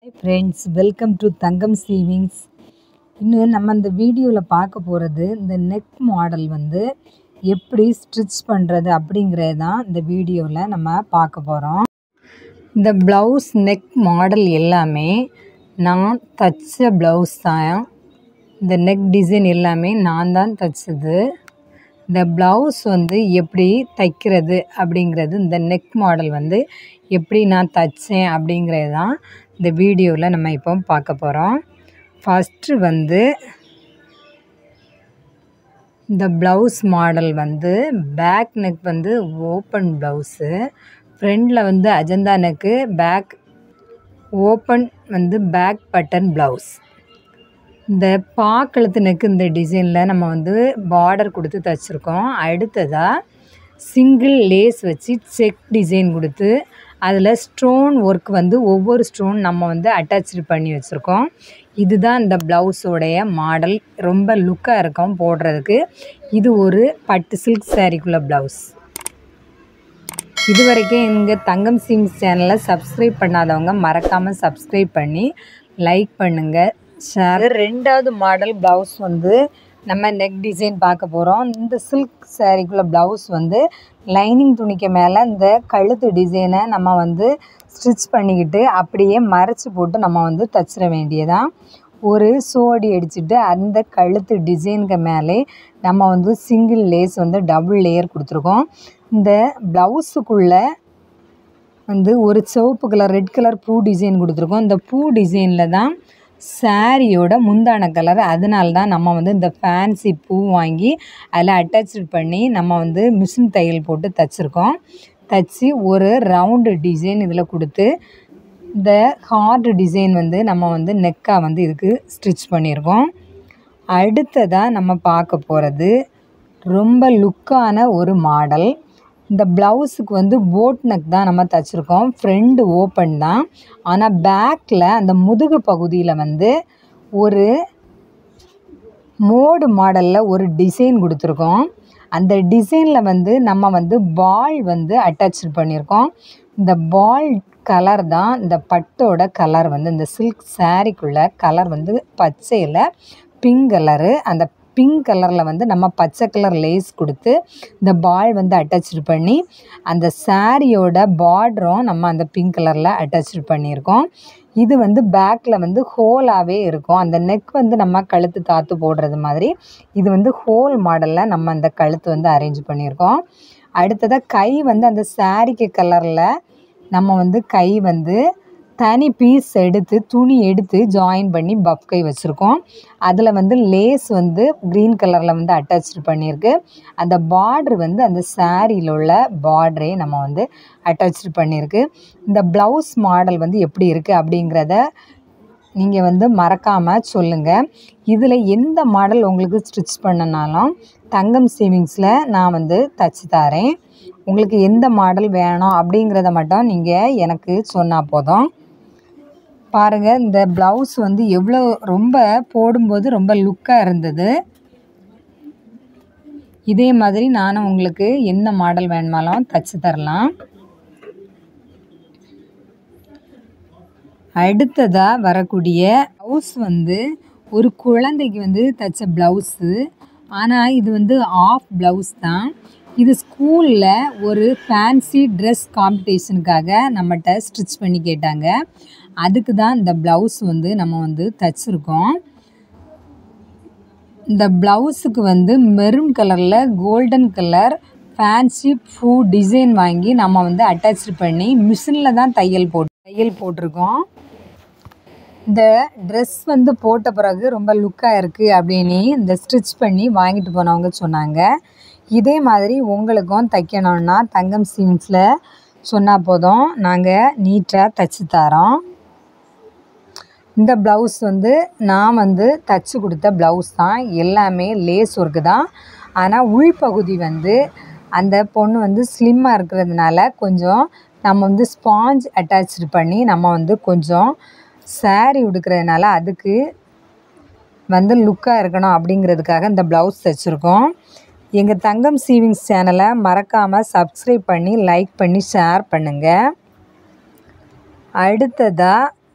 friends welcome to Thangam savings இன்னும் நம்ம இந்த வீடியோவில் பார்க்க போகிறது இந்த நெக் மாடல் வந்து எப்படி ஸ்டிச் பண்ணுறது அப்படிங்கிறது தான் இந்த வீடியோவில் நம்ம பார்க்க போகிறோம் இந்த ப்ளவுஸ் நெக் மாடல் எல்லாமே நான் தச்ச ப்ளவுஸ் தான் இந்த நெக் டிசைன் எல்லாமே நான் தான் தச்சது இந்த ப்ளவுஸ் வந்து எப்படி தைக்கிறது அப்படிங்கிறது இந்த நெக் மாடல் வந்து எப்படி நான் தைச்சேன் அப்படிங்கிறது தான் இந்த வீடியோவில் நம்ம இப்போ பார்க்க போகிறோம் ஃபஸ்ட்டு வந்து இந்த ப்ளவுஸ் மாடல் வந்து பேக் நெக் வந்து ஓப்பன் ப்ளவுஸு ஃப்ரண்டில் வந்து அஜந்தா நெக்கு பேக் ஓப்பன் வந்து பேக் பட்டன் ப்ளவுஸ் இந்த பாக்கழுத்து நெக்கு இந்த டிசைனில் நம்ம வந்து பார்டர் கொடுத்து தைச்சிருக்கோம் அடுத்ததாக சிங்கிள் லேஸ் வச்சு செக் டிசைன் கொடுத்து அதில் ஸ்டோன் ஒர்க் வந்து ஒவ்வொரு ஸ்டோன் நம்ம வந்து அட்டாச்சு பண்ணி வச்சுருக்கோம் இதுதான் இந்த ப்ளவுஸோடைய மாடல் ரொம்ப லுக்காக இருக்கும் போடுறதுக்கு இது ஒரு பட்டு சில்க் சாரீக்குள்ள ப்ளவுஸ் இது வரைக்கும் எங்கள் தங்கம் சிம்ஸ் சேனலை சப்ஸ்கிரைப் பண்ணாதவங்க மறக்காமல் சப்ஸ்கிரைப் பண்ணி லைக் பண்ணுங்கள் ஷேர் ரெண்டாவது மாடல் ப்ளவுஸ் வந்து நம்ம நெக் டிசைன் பார்க்க போகிறோம் இந்த சில்க் சாரீக்குள்ள ப்ளவுஸ் வந்து லைனிங் துணிக்கு மேலே இந்த கழுத்து டிசைனை நம்ம வந்து ஸ்டிச் பண்ணிக்கிட்டு அப்படியே மறைச்சி போட்டு நம்ம வந்து தச்சிட வேண்டியதான் ஒரு சோடி அடிச்சுட்டு அந்த கழுத்து டிசைனுக்கு மேலே நம்ம வந்து சிங்கிள் லேஸ் வந்து டபுள் லேயர் கொடுத்துருக்கோம் இந்த ப்ளவுஸுக்குள்ளே வந்து ஒரு சிவப்பு கலர் ரெட் கலர் பூ டிசைன் கொடுத்துருக்கோம் இந்த பூ டிசைனில் தான் சாரியோட முந்தான கலர் அதனால தான் நம்ம வந்து இந்த ஃபேன்சி பூ வாங்கி அதில் அட்டாச் பண்ணி நம்ம வந்து மிஷின் தையல் போட்டு தைச்சிருக்கோம் தைச்சி ஒரு ரவுண்டு டிசைன் இதில் கொடுத்து இந்த ஹார்டு டிசைன் வந்து நம்ம வந்து நெக்காக வந்து இதுக்கு ஸ்டிச் பண்ணியிருக்கோம் அடுத்ததாக நம்ம பார்க்க போகிறது ரொம்ப லுக்கான ஒரு மாடல் இந்த ப்ளவுஸுக்கு வந்து போட் நெக் தான் நம்ம தைச்சிருக்கோம் ஃப்ரண்ட் ஓப்பன் தான் ஆனால் பேக்கில் அந்த முதுகு பகுதியில் வந்து ஒரு மோடு மாடலில் ஒரு டிசைன் கொடுத்துருக்கோம் அந்த டிசைனில் வந்து நம்ம வந்து பால் வந்து அட்டாச் பண்ணியிருக்கோம் இந்த பால் கலர் தான் இந்த பட்டோட கலர் வந்து இந்த சில்க் சாரீக்குள்ள கலர் வந்து பச்சையில் பிங்க் கலரு அந்த பிங்க் கலரில் வந்து நம்ம பச்சை கலர் லேஸ் கொடுத்து இந்த பால் வந்து அட்டாச் பண்ணி அந்த சாரியோட பார்டரும் நம்ம அந்த பிங்க் கலரில் அட்டாச் பண்ணியிருக்கோம் இது வந்து பேக்கில் வந்து ஹோலாகவே இருக்கும் அந்த நெக் வந்து நம்ம கழுத்து தாத்து போடுறது மாதிரி இது வந்து ஹோல் மாடலில் நம்ம அந்த கழுத்து வந்து அரேஞ்ச் பண்ணியிருக்கோம் அடுத்ததாக கை வந்து அந்த சாரிக்கு கலரில் நம்ம வந்து கை வந்து தனி பீஸ் எடுத்து துணி எடுத்து ஜாயின் பண்ணி பஃப் கை வச்சுருக்கோம் அதில் வந்து லேஸ் வந்து க்ரீன் கலரில் வந்து அட்டாச் பண்ணியிருக்கு அந்த பார்ட்ரு வந்து அந்த சாரியில் உள்ள பார்டரே நம்ம வந்து அட்டாச் பண்ணியிருக்கு இந்த ப்ளவுஸ் மாடல் வந்து எப்படி இருக்குது அப்படிங்கிறத நீங்கள் வந்து மறக்காமல் சொல்லுங்கள் இதில் எந்த மாடல் உங்களுக்கு ஸ்டிச் பண்ணனாலும் தங்கம் சேவிங்ஸில் நான் வந்து தச்சு தரேன் உங்களுக்கு எந்த மாடல் வேணும் அப்படிங்கிறத மட்டும் நீங்கள் எனக்கு சொன்னால் போதும் பாருங்கள் இந்த ப்ளவுஸ் வந்து எவ்வளோ ரொம்ப போடும்போது ரொம்ப லுக்காக இருந்தது இதே மாதிரி நானும் உங்களுக்கு எந்த மாடல் வேணுமாலும் தச்சு தரலாம் அடுத்ததாக வரக்கூடிய ப்ளவுஸ் வந்து ஒரு குழந்தைக்கு வந்து தைச்ச ப்ளவுஸு ஆனால் இது வந்து ஆஃப் ப்ளவுஸ் தான் இது ஸ்கூலில் ஒரு ஃபேன்சி ட்ரெஸ் காம்படிஷனுக்காக நம்மகிட்ட ஸ்டிச் பண்ணி கேட்டாங்க அதுக்கு தான் இந்த ப்ளவுஸ் வந்து நம்ம வந்து தைச்சிருக்கோம் இந்த ப்ளவுஸுக்கு வந்து மெரூன் கலரில் கோல்டன் கலர் ஃபேன்சி பூ டிசைன் வாங்கி நம்ம வந்து அட்டாச் பண்ணி மிஷினில் தான் தையல் போட்டு தையல் போட்டிருக்கோம் இந்த ட்ரெஸ் வந்து போட்ட பிறகு ரொம்ப லுக்காக இருக்குது அப்படின்னு இந்த ஸ்டிச் பண்ணி வாங்கிட்டு போனவங்க சொன்னாங்க இதே மாதிரி உங்களுக்கும் தைக்கணுன்னா தங்கம் சீம்ஸில் சொன்னால் போதும் நாங்கள் நீட்டாக தைச்சி தரோம் இந்த ப்ளவுஸ் வந்து நான் வந்து தைச்சி கொடுத்த ப்ளவுஸ் தான் எல்லாமே லேஸ் ஒர்க்கு தான் ஆனால் உள்பகுதி வந்து அந்த பொண்ணு வந்து ஸ்லிம்மாக இருக்கிறதுனால கொஞ்சம் நம்ம வந்து ஸ்பாஞ்ச் அட்டாச் பண்ணி நம்ம வந்து கொஞ்சம் சாரீ உடுக்கிறதுனால அதுக்கு வந்து லுக்காக இருக்கணும் அப்படிங்கிறதுக்காக இந்த ப்ளவுஸ் தைச்சிருக்கோம் எங்கள் தங்கம் சீவிங்ஸ் சேனலை மறக்காமல் சப்ஸ்கிரைப் பண்ணி லைக் பண்ணி ஷேர் பண்ணுங்கள் அடுத்ததாக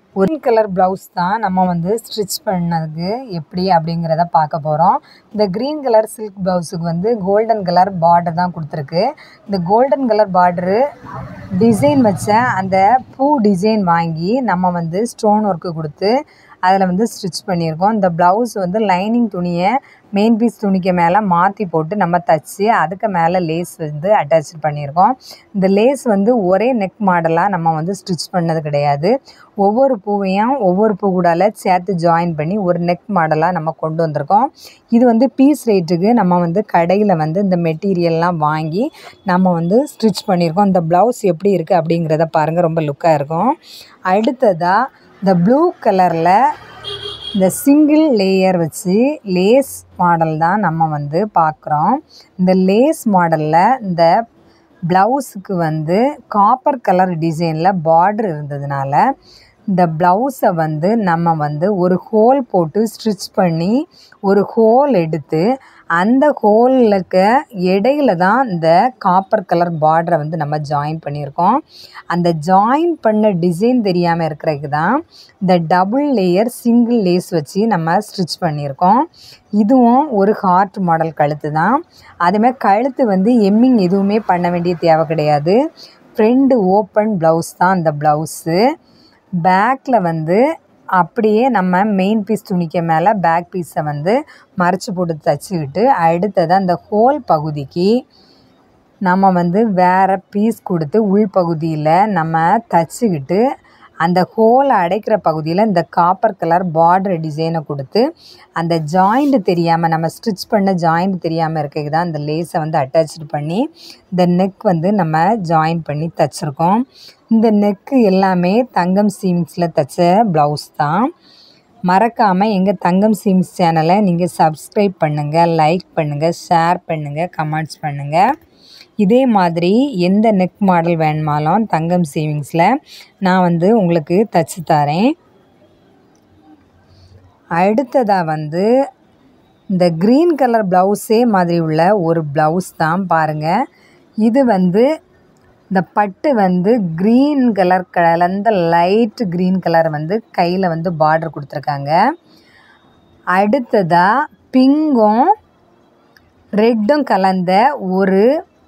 ஒரு கலர் ப்ளவுஸ் தான் நம்ம வந்து ஸ்டிச் பண்ணதுக்கு எப்படி அப்படிங்கிறத பார்க்க போகிறோம் இந்த க்ரீன் கலர் சில்க் ப்ளவுஸுக்கு வந்து கோல்டன் கலர் பார்டர் தான் கொடுத்துருக்கு இந்த கோல்டன் கலர் பார்டரு டிசைன் வச்ச அந்த பூ டிசைன் வாங்கி நம்ம வந்து ஸ்டோன் ஒர்க்கு கொடுத்து அதில் வந்து ஸ்டிச் பண்ணியிருக்கோம் இந்த ப்ளவுஸ் வந்து லைனிங் துணியை மெயின் பீஸ் துணிக்கு மேலே மாற்றி போட்டு நம்ம தச்சு அதுக்கு மேலே லேஸ் வந்து அட்டாச் பண்ணியிருக்கோம் இந்த லேஸ் வந்து ஒரே நெக் மாடலாக நம்ம வந்து ஸ்டிச் பண்ணது கிடையாது ஒவ்வொரு பூவையும் ஒவ்வொரு பூ கூடால சேர்த்து ஜாயின் பண்ணி ஒரு நெக் மாடலாக நம்ம கொண்டு வந்திருக்கோம் இது வந்து பீஸ் ரேட்டுக்கு நம்ம வந்து கடையில் வந்து இந்த மெட்டீரியல்லாம் வாங்கி நம்ம வந்து ஸ்டிச் பண்ணியிருக்கோம் இந்த ப்ளவுஸ் எப்படி இருக்குது அப்படிங்கிறத பாருங்கள் ரொம்ப லுக்காக இருக்கும் அடுத்ததாக இந்த ப்ளூ கலரில் இந்த சிங்கிள் லேயர் வச்சு லேஸ் மாடல் தான் நம்ம வந்து பார்க்குறோம் இந்த லேஸ் மாடலில் இந்த ப்ளவுஸுக்கு வந்து காப்பர் கலர் டிசைனில் பார்டர் இருந்ததுனால இந்த ப்ளவுஸை வந்து நம்ம வந்து ஒரு ஹோல் போட்டு ஸ்டிச் பண்ணி ஒரு ஹோல் எடுத்து அந்த ஹோலுக்கு இடையில தான் இந்த காப்பர் கலர் பார்டரை வந்து நம்ம ஜாயின் பண்ணியிருக்கோம் அந்த ஜாயின் பண்ண டிசைன் தெரியாமல் இருக்கிறதுக்கு தான் இந்த டபுள் லேயர் சிங்கிள் லேஸ் வச்சு நம்ம ஸ்டிச் பண்ணியிருக்கோம் இதுவும் ஒரு ஹார்ட் மாடல் கழுத்து தான் அதுமாதிரி கழுத்து வந்து எம்மிங் எதுவுமே பண்ண வேண்டிய தேவை கிடையாது ஃப்ரெண்டு ஓப்பன் ப்ளவுஸ் தான் அந்த ப்ளவுஸு பேக்கில் வந்து அப்படியே நம்ம மெயின் பீஸ் துணிக்க மேலே பேக் பீஸை வந்து மறைச்சி போட்டு தச்சுக்கிட்டு அடுத்தது அந்த ஹோல் பகுதிக்கு நம்ம வந்து வேறு பீஸ் கொடுத்து உள்பகுதியில் நம்ம தச்சுக்கிட்டு அந்த ஹோலை அடைக்கிற பகுதியில் இந்த காப்பர் கலர் பார்டர் டிசைனை கொடுத்து அந்த ஜாயிண்ட் தெரியாமல் நம்ம ஸ்டிச் பண்ண ஜாயிண்ட் தெரியாமல் இருக்கிறது தான் இந்த லேஸை வந்து அட்டாச்சு பண்ணி இந்த நெக் வந்து நம்ம ஜாயின் பண்ணி தச்சுருக்கோம் இந்த நெக்கு எல்லாமே தங்கம் சீம்ஸில் தைச்ச ப்ளவுஸ் தான் மறக்காமல் எங்கள் தங்கம் சீம்ஸ் சேனலை நீங்கள் சப்ஸ்கிரைப் பண்ணுங்கள் லைக் பண்ணுங்கள் ஷேர் பண்ணுங்கள் கமெண்ட்ஸ் பண்ணுங்கள் இதே மாதிரி எந்த நெக் மாடல் வேணுமாலும் தங்கம் சேவிங்ஸில் நான் வந்து உங்களுக்கு தச்சு தரேன் அடுத்ததாக வந்து இந்த க்ரீன் கலர் ப்ளவுஸே மாதிரி உள்ள ஒரு ப்ளவுஸ் தான் பாருங்கள் இது வந்து இந்த பட்டு வந்து க்ரீன் கலர் கலந்த லைட் க்ரீன் கலர் வந்து கையில் வந்து பார்டர் கொடுத்துருக்காங்க அடுத்ததாக பிங்கும் ரெட்டும் கலந்த ஒரு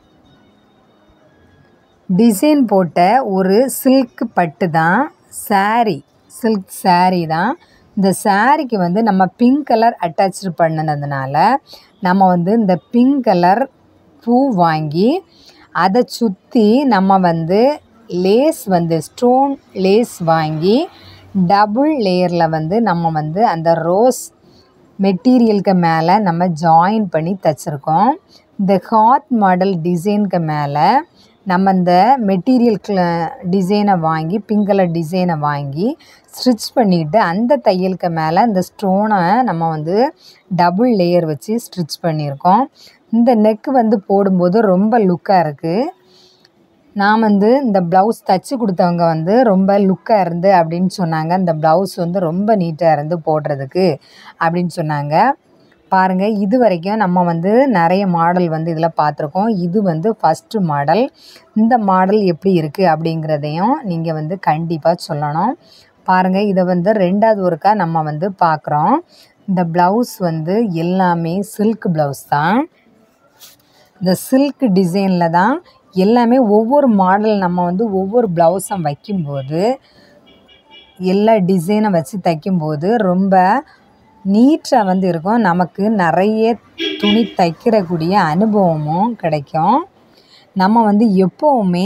டிசைன் போட்ட ஒரு சில்க் பட்டு தான் சாரீ சில்க் சாரீ தான் இந்த சாரீக்கு வந்து நம்ம பிங்க் கலர் அட்டாச்சு பண்ணினதுனால நம்ம வந்து இந்த பிங்க் கலர் பூ வாங்கி அதை சுற்றி நம்ம வந்து லேஸ் வந்து ஸ்டோன் லேஸ் வாங்கி டபுள் லேயரில் வந்து நம்ம வந்து அந்த ரோஸ் மெட்டீரியலுக்கு மேலே நம்ம ஜாயின் பண்ணி தைச்சிருக்கோம் இந்த ஹார்ட் மாடல் டிசைனுக்கு மேலே நம்ம இந்த மெட்டீரியல் டிசைனை வாங்கி பிங்க் கலர் டிசைனை வாங்கி ஸ்டிச் பண்ணிவிட்டு அந்த தையலுக்கு மேலே இந்த ஸ்டோனை நம்ம வந்து டபுள் லேயர் வச்சு ஸ்டிச் பண்ணியிருக்கோம் இந்த நெக்கு வந்து போடும்போது ரொம்ப லுக்காக இருக்குது நான் வந்து இந்த ப்ளவுஸ் தைச்சி கொடுத்தவங்க வந்து ரொம்ப லுக்காக இருந்து அப்படின்னு சொன்னாங்க இந்த ப்ளவுஸ் வந்து ரொம்ப நீட்டாக இருந்து போடுறதுக்கு அப்படின்னு சொன்னாங்க பாருங்கள் இது வரைக்கும் நம்ம வந்து நிறைய மாடல் வந்து இதில் பார்த்துருக்கோம் இது வந்து ஃபஸ்ட்டு மாடல் இந்த மாடல் எப்படி இருக்குது அப்படிங்கிறதையும் நீங்கள் வந்து கண்டிப்பாக சொல்லணும் பாருங்கள் இதை வந்து ரெண்டாவது ஒருக்கா நம்ம வந்து பார்க்குறோம் இந்த ப்ளவுஸ் வந்து எல்லாமே சில்க் ப்ளவுஸ் தான் இந்த சில்க் டிசைனில் தான் எல்லாமே ஒவ்வொரு மாடல் நம்ம வந்து ஒவ்வொரு ப்ளவுஸும் வைக்கும்போது எல்லா டிசைனை வச்சு தைக்கும்போது ரொம்ப நீட்டாக வந்து இருக்கும் நமக்கு நிறைய துணி தைக்கிறக்கூடிய அனுபவமும் கிடைக்கும் நம்ம வந்து எப்போவுமே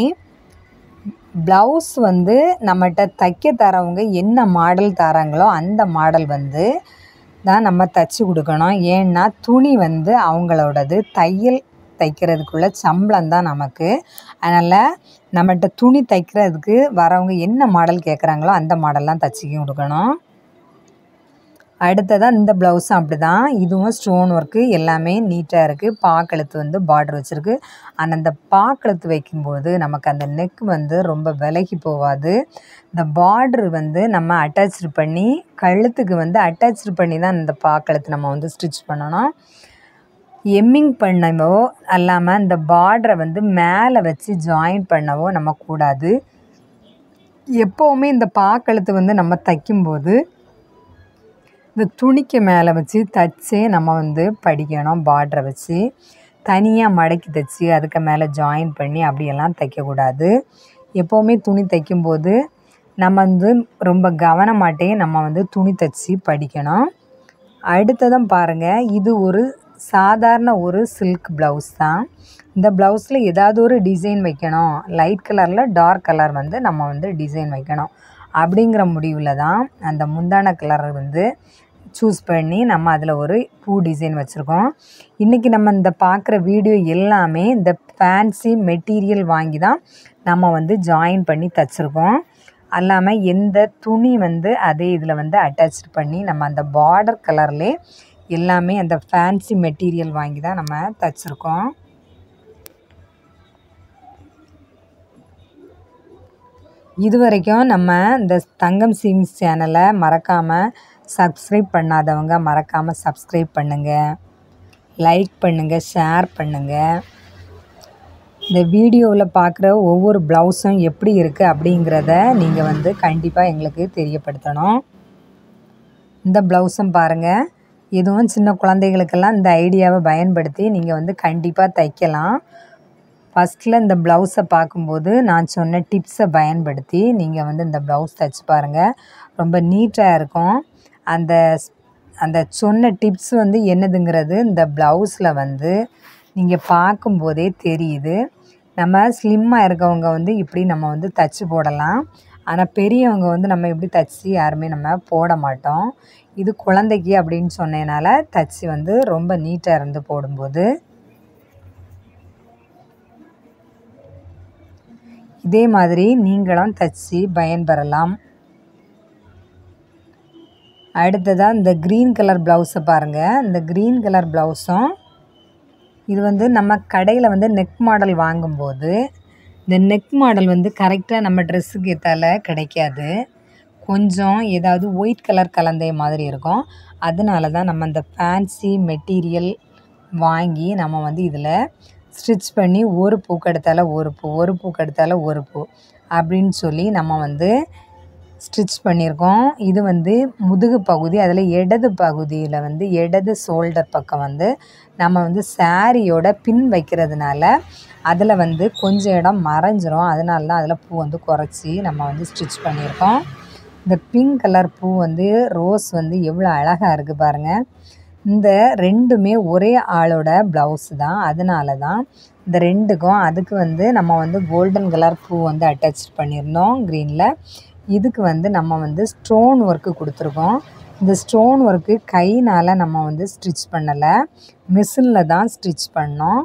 ப்ளவுஸ் வந்து நம்மகிட்ட தைக்க தரவங்க என்ன மாடல் தராங்களோ அந்த மாடல் வந்து தான் நம்ம தைச்சி கொடுக்கணும் ஏன்னா துணி வந்து அவங்களோடது தையல் தைக்கிறதுக்குள்ள சம்பளம் தான் நமக்கு அதனால் நம்மகிட்ட துணி தைக்கிறதுக்கு வரவங்க என்ன மாடல் கேட்குறாங்களோ அந்த மாடல்லாம் தைச்சி கொடுக்கணும் அடுத்ததாக இந்த ப்ளவுஸும் அப்படி தான் இதுவும் ஸ்டோன் ஒர்க்கு எல்லாமே நீட்டாக இருக்குது பாக்கழுத்து வந்து பார்டர் வச்சுருக்கு ஆனால் அந்த பாக்கழுத்து வைக்கும்போது நமக்கு அந்த நெக் வந்து ரொம்ப விலகி போகாது இந்த பார்டர் வந்து நம்ம அட்டாச்சு பண்ணி கழுத்துக்கு வந்து அட்டாச்சு பண்ணி தான் இந்த பாக்கழுத்து நம்ம வந்து ஸ்டிச் பண்ணணும் எம்மிங் பண்ணவோ அல்லாமல் இந்த பார்டரை வந்து மேலே வச்சு ஜாயின் பண்ணவோ நம்ம கூடாது எப்போவுமே இந்த பாக்கழுத்து வந்து நம்ம தைக்கும்போது இந்த துணிக்கு மேலே வச்சு தைச்சே நம்ம வந்து படிக்கணும் பார்டரை வச்சு தனியாக மடக்கி தைச்சி அதுக்கு மேலே ஜாயின் பண்ணி அப்படியெல்லாம் தைக்கக்கூடாது எப்போவுமே துணி தைக்கும்போது நம்ம வந்து ரொம்ப கவனமாட்டே நம்ம வந்து துணி தைச்சி படிக்கணும் அடுத்ததும் பாருங்கள் இது ஒரு சாதாரண ஒரு சில்க் ப்ளவுஸ் தான் இந்த ப்ளவுஸில் ஏதாவது ஒரு டிசைன் வைக்கணும் லைட் கலரில் டார்க் கலர் வந்து நம்ம வந்து டிசைன் வைக்கணும் அப்படிங்கிற முடிவில் தான் அந்த முந்தான கலர் வந்து சூஸ் பண்ணி நம்ம அதில் ஒரு பூ டிசைன் வச்சுருக்கோம் இன்றைக்கி நம்ம இந்த பார்க்குற வீடியோ எல்லாமே இந்த ஃபேன்சி மெட்டீரியல் வாங்கி தான் நம்ம வந்து ஜாயின் பண்ணி தைச்சிருக்கோம் அல்லாமல் எந்த துணி வந்து அதே இதில் வந்து அட்டாச் பண்ணி நம்ம அந்த பார்டர் கலர்லே எல்லாமே அந்த ஃபேன்சி மெட்டீரியல் வாங்கி தான் நம்ம தைச்சிருக்கோம் இது வரைக்கும் நம்ம இந்த தங்கம் சீம்ஸ் சேனலை மறக்காமல் சப்ஸ்கிரைப் பண்ணாதவங்க மறக்காமல் சப்ஸ்கிரைப் பண்ணுங்கள் லைக் பண்ணுங்கள் ஷேர் பண்ணுங்கள் இந்த வீடியோவில் பார்க்குற ஒவ்வொரு ப்ளவுஸும் எப்படி இருக்குது அப்படிங்கிறத நீங்கள் வந்து கண்டிப்பாக எங்களுக்கு தெரியப்படுத்தணும் இந்த ப்ளவுஸும் பாருங்கள் எதுவும் சின்ன குழந்தைகளுக்கெல்லாம் இந்த ஐடியாவை பயன்படுத்தி நீங்கள் வந்து கண்டிப்பாக தைக்கலாம் ஃபஸ்ட்டில் இந்த ப்ளவுஸை பார்க்கும்போது நான் சொன்ன டிப்ஸை பயன்படுத்தி நீங்கள் வந்து இந்த ப்ளவுஸ் தைச்சி பாருங்கள் ரொம்ப நீட்டாக இருக்கும் அந்த அந்த சொன்ன டிப்ஸ் வந்து என்னதுங்கிறது இந்த ப்ளவுஸில் வந்து நீங்கள் பார்க்கும்போதே தெரியுது நம்ம ஸ்லிம்மாக இருக்கவங்க வந்து இப்படி நம்ம வந்து தச்சு போடலாம் ஆனால் பெரியவங்க வந்து நம்ம இப்படி தச்சு யாருமே நம்ம போட மாட்டோம் இது குழந்தைக்கு அப்படின்னு சொன்னதுனால தச்சு வந்து ரொம்ப நீட்டாக இருந்து போடும்போது இதே மாதிரி நீங்களும் தச்சு பயன்பெறலாம் அடுத்ததாக இந்த க்ரீன் கலர் ப்ளவுஸை பாருங்கள் இந்த க்ரீன் கலர் ப்ளவுஸும் இது வந்து நம்ம கடையில் வந்து நெக் மாடல் வாங்கும்போது இந்த நெக் மாடல் வந்து கரெக்டாக நம்ம ட்ரெஸ்ஸுக்கு ஏற்றால கிடைக்காது கொஞ்சம் ஏதாவது ஒயிட் கலர் கலந்த மாதிரி இருக்கும் அதனால தான் நம்ம அந்த ஃபேன்சி மெட்டீரியல் வாங்கி நம்ம வந்து இதில் ஸ்டிச் பண்ணி ஒரு பூக்கு எடுத்தால ஒரு பூ ஒரு பூக்கு எடுத்தால ஒரு பூ அப்படின்னு சொல்லி நம்ம வந்து ஸ்டிச் பண்ணியிருக்கோம் இது வந்து முதுகு பகுதி அதில் இடது பகுதியில் வந்து இடது ஷோல்டர் பக்கம் வந்து நம்ம வந்து சாரியோட பின் வைக்கிறதுனால அதில் வந்து கொஞ்சம் இடம் மறைஞ்சிரும் அதனால தான் அதில் பூ வந்து குறைச்சி நம்ம வந்து ஸ்டிச் பண்ணியிருக்கோம் இந்த பிங்க் கலர் பூ வந்து ரோஸ் வந்து எவ்வளோ அழகாக இருக்குது பாருங்கள் இந்த ரெண்டுமே ஒரே ஆளோட ப்ளவுஸ் தான் அதனால தான் இந்த ரெண்டுக்கும் அதுக்கு வந்து நம்ம வந்து கோல்டன் கலர் பூ வந்து அட்டாச் பண்ணியிருந்தோம் க்ரீனில் இதுக்கு வந்து நம்ம வந்து ஸ்டோன் ஒர்க்கு கொடுத்துருக்கோம் இந்த ஸ்டோன் ஒர்க்கு கைனால் நம்ம வந்து ஸ்டிச் பண்ணலை மிஷினில் தான் ஸ்டிச் பண்ணோம்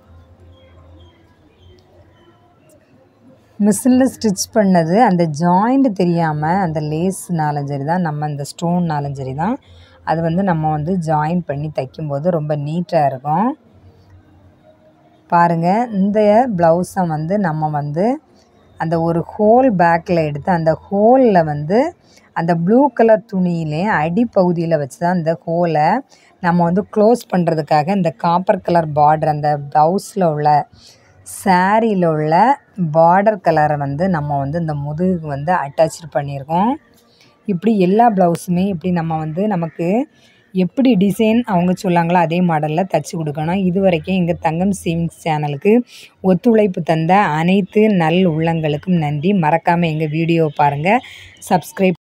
மிஷினில் ஸ்டிச் பண்ணது அந்த ஜாயிண்ட் தெரியாமல் அந்த லேஸ்னாலும் சரி தான் நம்ம அந்த ஸ்டோன்னாலும் சரி தான் அது வந்து நம்ம வந்து ஜாயின் பண்ணி தைக்கும்போது ரொம்ப நீட்டாக இருக்கும் பாருங்கள் இந்த ப்ளவுஸை வந்து நம்ம வந்து அந்த ஒரு ஹோல் பேக்கில் எடுத்து அந்த ஹோலில் வந்து அந்த ப்ளூ கலர் துணியிலே அடிப்பகுதியில் வச்சு தான் அந்த ஹோலை நம்ம வந்து க்ளோஸ் பண்ணுறதுக்காக இந்த காப்பர் கலர் பார்டர் அந்த ப்ளவுஸில் உள்ள சாரியில் உள்ள பார்டர் கலரை வந்து நம்ம வந்து இந்த முதுகுக்கு வந்து அட்டாச் பண்ணியிருக்கோம் இப்படி எல்லா ப்ளவுஸுமே இப்படி நம்ம வந்து நமக்கு எப்படி டிசைன் அவங்க சொல்லாங்களோ அதே மாடலில் தைச்சி கொடுக்கணும் இது வரைக்கும் எங்கள் தங்கம் சேவிங்ஸ் சேனலுக்கு ஒத்துழைப்பு தந்த அனைத்து நல் உள்ளங்களுக்கும் நன்றி மறக்காமல் எங்கள் வீடியோவை பாருங்கள் சப்ஸ்கிரைப்